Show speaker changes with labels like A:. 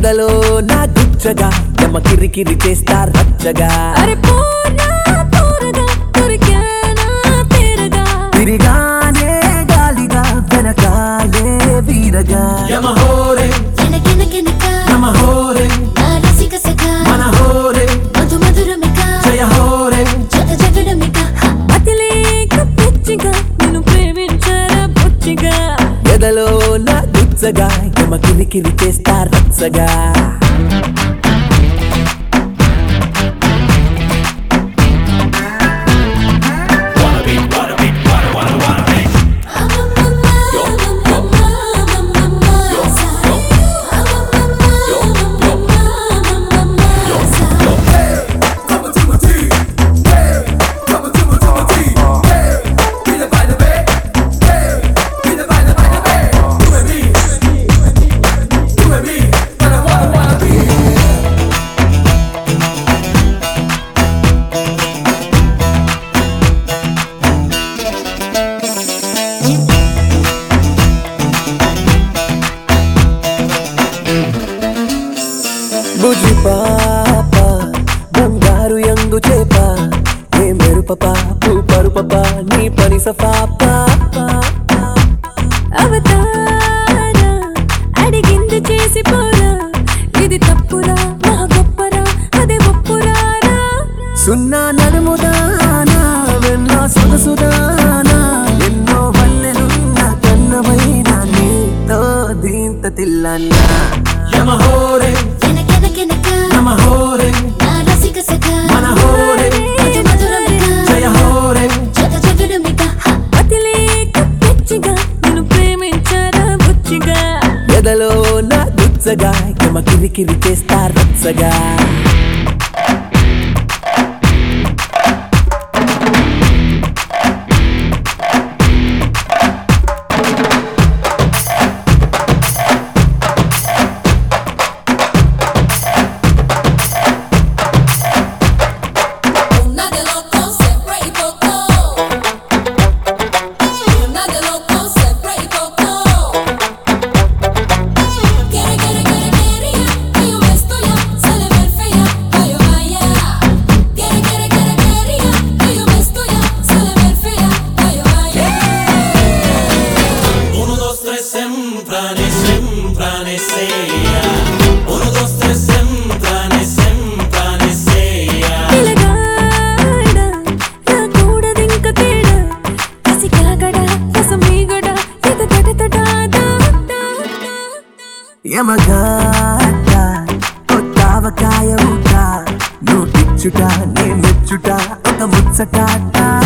A: ఎదలో నా గుచ్చగా ఎమ కిరికిరి చేస్తా రచ్చగా
B: అరే పోరా పోరగా దొరికానా తీరగా
A: తిరిగానే గాలిగా వెనకాలే వీరగా యమహోరే
B: కినకినకినక
A: యమహోరే
B: నా రసిక సఖ
A: మన హోరే
B: మధు మధురమిక
A: జయ హోరే
B: జగ జగడమిక అతిలేక పిచ్చిగా నిన్ను ప్రేమించారా బొచ్చిగా
A: ఎదలో నా గుచ్చగా ఎమ కిరికిరి చేస్తా రచ్చగా బుజి పాప బంగారు యంగు చేప ఏ మెరుప పాపు పరుప నీ పని సఫాప
B: అవతారా అడిగింది చేసి పోరా ఇది తప్పురా మా గొప్పరా అదే ఒప్పురారా
A: సున్నా నడుముదానా వెన్న సొగసుదానా ఎన్నో వల్లెలున్న కన్నమైన నీతో దీంత తిల్లన్నా యమహోరే
B: కెనకెన కెనక
A: నమహోరే
B: నా రసిక సఖ
A: మన హోరే
B: మధు మధురమిక
A: జయ హోరే
B: జగ జగడమిక అతిలేక పిచ్చిగా నిన్ను ప్రేమించారా బుచ్చిగా
A: ఎదలో నా గుచ్చగా ఎమ కిరికిరి చేస్తా రచ్చగా
C: Una de loco sempre y poco. Una de loco sempre y poco. Quiere, quiere, quiere, quería que yo me estoy ya, se le ve fea, que yo vaya. Quiere, quiere, quiere, quería que yo me estoy ya, se le ve fea, que yo vaya.
D: Uno, dos, tres, semprane, semprane, sea. Uno, dos, tres, semprane, semprane, sea.
B: పిలగాడా రాకూడదింక తేడా కసికాగడా రసమీగడా ఇది తటతటాదా
A: యమగాట కొత్తావకాయ ఊట నువ్వు ఇచ్చుట నే మెచ్చుట ఒక ముచ్చటాట